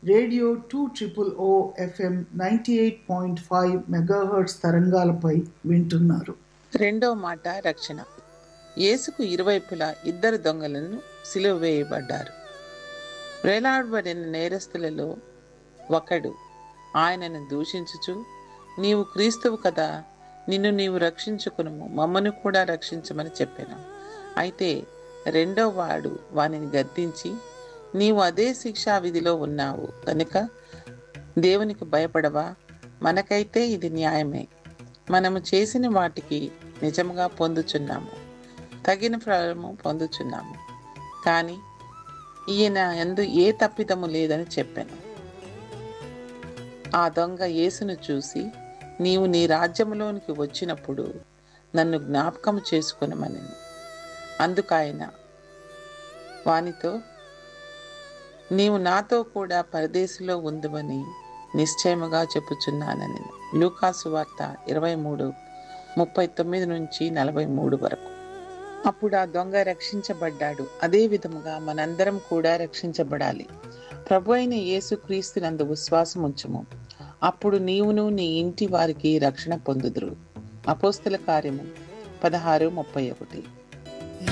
radio two triple O FM ninety eight point five megahertz తరంగాలపై వింటున్నారు రెండో మాట రక్షణ యేసుకు ఇరువైపులా ఇద్దరు దొంగలను సిలువ వేయబడ్డారు వేలాడబడిన నేరస్తులలో ఒకడు ఆయనను దూషించుచు నీవు క్రీస్తువు కదా నిన్ను నీవు రక్షించుకును మమ్మను కూడా రక్షించమని చెప్పాను అయితే రెండో వాడు వానిని గద్దించి నీవు అదే శిక్షా విధిలో ఉన్నావు కనుక దేవునికి భయపడవా మనకైతే ఇది న్యాయమే మనము చేసిన వాటికి నిజంగా పొందుచున్నాము తగిన ఫలము పొందుచున్నాము కానీ ఈయన ఎందు ఏ తప్పిదము లేదని చెప్పాను ఆ దొంగ యేసును చూసి నీవు నీ రాజ్యములోనికి వచ్చినప్పుడు నన్ను జ్ఞాపకం చేసుకునమని అందుకాయన వానితో నీవు నాతో కూడా పరదేశంలో ఉందమని నిశ్చయముగా చెప్పుచున్నానని లూకాసు వార్త ఇరవై మూడు ముప్పై తొమ్మిది నుంచి నలభై మూడు వరకు అప్పుడు ఆ దొంగ రక్షించబడ్డాడు అదే విధముగా మనందరం కూడా రక్షించబడాలి ప్రభు అయిన యేసు క్రీస్తునందు విశ్వాసం ఉంచుము అప్పుడు నీవును నీ ఇంటి వారికి రక్షణ పొందుదురు అపోస్తల కార్యము పదహారు ముప్పై ఒకటి